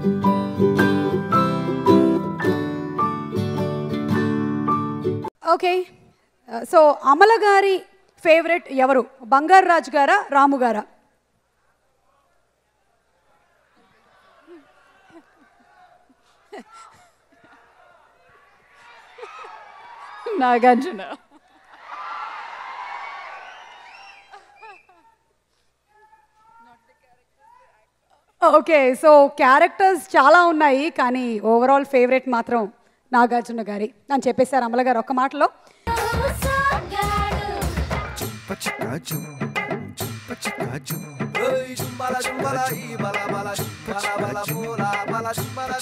okay so Amala గారి favourite ఎవరు బంగారు రాజు గారా రాము గారా నాగార్జున ఓకే సో క్యారెక్టర్స్ చాలా ఉన్నాయి కానీ ఓవరాల్ ఫేవరెట్ మాత్రం నాగార్జున గారి అని చెప్పేశారు అమల గారు ఒక్క మాటలో Hey, jumbala jumbala, ee, bala bala, jumbala bala, bola bala, jumbala